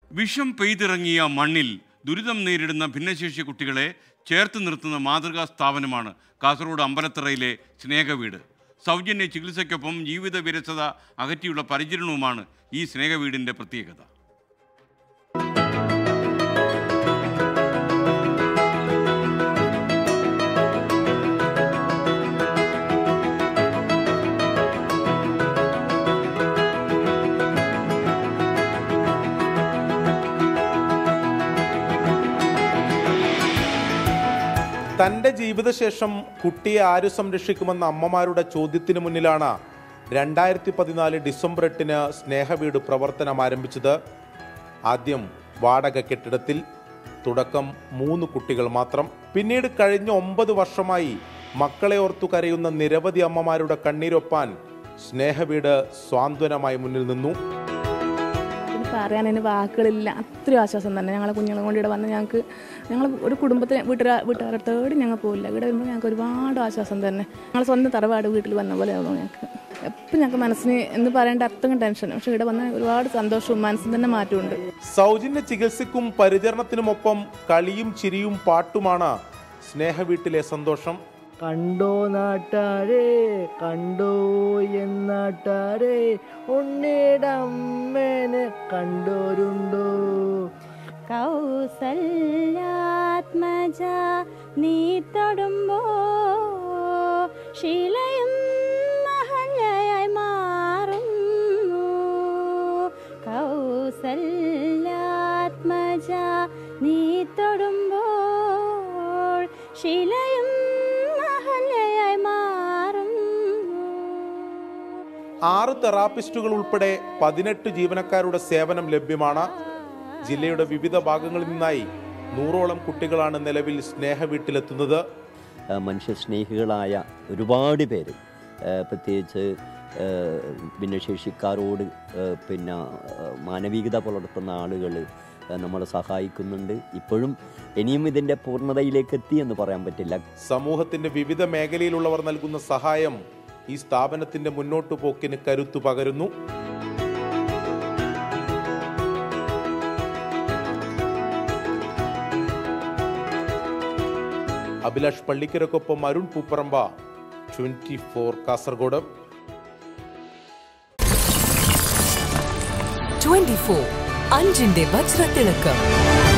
വിഷം പെയ്തിറങ്ങിയ മണ്ണിൽ ദുരിതം നേരിടുന്ന ഭിന്നശേഷി കുട്ടികളെ ചേർത്ത് നിർത്തുന്ന മാതൃകാ സ്ഥാപനമാണ് കാസർഗോഡ് അമ്പലത്തറയിലെ സ്നേഹവീട് സൗജന്യ ചികിത്സയ്ക്കൊപ്പം ജീവിത വിരസത അകറ്റിയുള്ള പരിചരണവുമാണ് ഈ സ്നേഹവീടിൻ്റെ പ്രത്യേകത തന്റെ ജീവിതശേഷം കുട്ടിയെ ആര് സംരക്ഷിക്കുമെന്ന അമ്മമാരുടെ ചോദ്യത്തിന് മുന്നിലാണ് രണ്ടായിരത്തി പതിനാല് ഡിസംബർ എട്ടിന് സ്നേഹവീട് പ്രവർത്തനം ആരംഭിച്ചത് ആദ്യം വാടക കെട്ടിടത്തിൽ തുടക്കം മൂന്ന് കുട്ടികൾ മാത്രം പിന്നീട് കഴിഞ്ഞ ഒമ്പത് വർഷമായി മക്കളെ ഓർത്തു കരയുന്ന നിരവധി അമ്മമാരുടെ കണ്ണീരൊപ്പാൻ സ്നേഹവീട് സ്വാന്തനമായി മുന്നിൽ നിന്നു എനിക്ക് പറയാൻ അതിന് വാക്കുകളില്ല അത്രയും ആശ്വാസം തന്നെ ഞങ്ങളെ കുഞ്ഞുങ്ങളെ കൊണ്ട് ഇവിടെ വന്ന് ഞങ്ങൾക്ക് ഞങ്ങൾ ഒരു കുടുംബത്തിന് വീട്ടുകാർ വീട്ടുകാരുടെ തേടി ഞങ്ങൾ പോയില്ല ഇവിടെ വരുമ്പോൾ ഞങ്ങൾക്ക് ഒരുപാട് ആശ്വാസം തന്നെ ഞങ്ങൾ സ്വന്തം തറവാട് വീട്ടിൽ വന്ന പോലെ ആവുന്നു ഞങ്ങൾക്ക് എപ്പം ഞങ്ങൾക്ക് മനസ്സിന് എന്ന് പറയേണ്ട അത്രയും ടെൻഷൻ പക്ഷെ ഇവിടെ വന്ന ഒരുപാട് സന്തോഷവും മനസ്സിന് തന്നെ മാറ്റമുണ്ട് സൗജന്യ ചികിത്സയ്ക്കും പരിചരണത്തിനുമൊപ്പം കളിയും ചിരിയും പാട്ടുമാണ് സ്നേഹവീട്ടിലെ സന്തോഷം കണ്ടോ നാട്ടാരെ കണ്ടോ എന്നാട്ടാരെ ഉണ്ണിടമ്മനെ കണ്ടോരുണ്ടോ കൗസല്യാത്മജ നീ തൊടുമ്പോ ശീലയും മഹല്ലയായി മാറുന്നു കൗസല്യാത്മജ നീ തൊടുമ്പോൾ ശീലയും മഹല്ലയായി മാറുന്നു ആറ് തെറാപ്പിസ്റ്റുകൾ ഉൾപ്പെടെ പതിനെട്ട് ജീവനക്കാരുടെ സേവനം ലഭ്യമാണ് ജില്ലയുടെ വിവിധ ഭാഗങ്ങളിൽ നിന്നായി നൂറോളം കുട്ടികളാണ് നിലവിൽ സ്നേഹ വീട്ടിലെത്തുന്നത് ആ, മനുഷ്യസ്നേഹികളായ ഒരുപാട് പേര് ആ, പ്രത്യേകിച്ച് ആ, ഭിന്നശേഷിക്കാരോട് ആ, പിന്നെ ആ, മാനവികത പുലർത്തുന്ന ആളുകൾ നമ്മളെ സഹായിക്കുന്നുണ്ട് ഇപ്പോഴും ഇനിയും ഇതിൻ്റെ പൂർണ്ണതയിലേക്ക് എത്തി എന്ന് പറയാൻ പറ്റില്ല സമൂഹത്തിന്റെ വിവിധ മേഖലയിലുള്ളവർ നൽകുന്ന സഹായം ഈ സ്ഥാപനത്തിന്റെ മുന്നോട്ടു പോക്കിന് കരുത്തു പകരുന്നു അഭിലാഷ് പള്ളിക്കരക്കൊപ്പം Arun Pooparamba twenty four Kasargod twenty four അഞ്ചിന്റെ വജ്രത്തിളക്കം